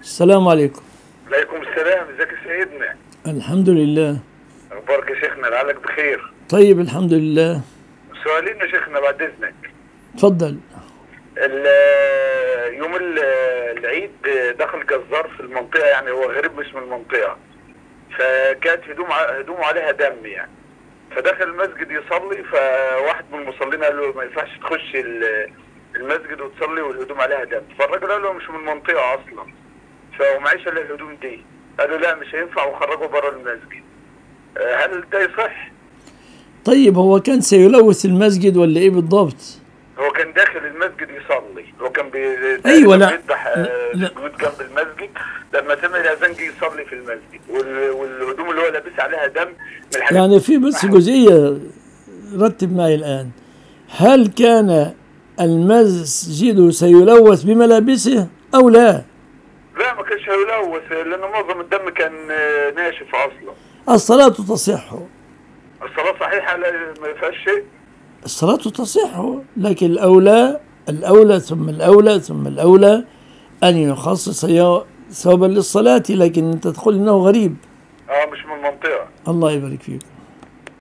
السلام عليكم عليكم السلام ازيك يا سيدنا الحمد لله اخبارك يا شيخنا لعلك بخير طيب الحمد لله سؤالين يا شيخنا بعد اذنك تفضل ال- يوم ال- العيد دخل جزار في المنطقه يعني هو غريب مش من المنطقه فكانت هدوم ع- هدومه عليها دم يعني فدخل المسجد يصلي فواحد من المصلين قال له ما ينفعش تخش ال- المسجد وتصلي والهدوم عليها دم فالراجل قال له مش من المنطقه اصلا فمعيش الا الهدوم دي قال له لا مش هينفع وخرجه بره المسجد آه، هل ده يصح؟ طيب هو كان سيلوث المسجد ولا ايه بالضبط هو كان داخل المسجد يصلي هو كان بي... أيوة، لا. بيذبح آه، لا. سجود جنب المسجد لما سمع الاذان جه يصلي في المسجد وال... والهدوم اللي هو لابسها عليها دم من الحاجات يعني في بس جزئية رتب معي الآن هل كان المسجد سيلوث بملابسه أو لا لا ما كانش هيلوث لان معظم الدم كان آه، ناشف اصلا الصلاة تصح الصلاه صحيحه لا ما فيهاش شيء الصلاة تصح لكن الأولى الأولى ثم الأولى ثم الأولى أن يخصص ثوبا للصلاة لكن أنت تقول إنه غريب اه مش من المنطقه الله يبارك فيك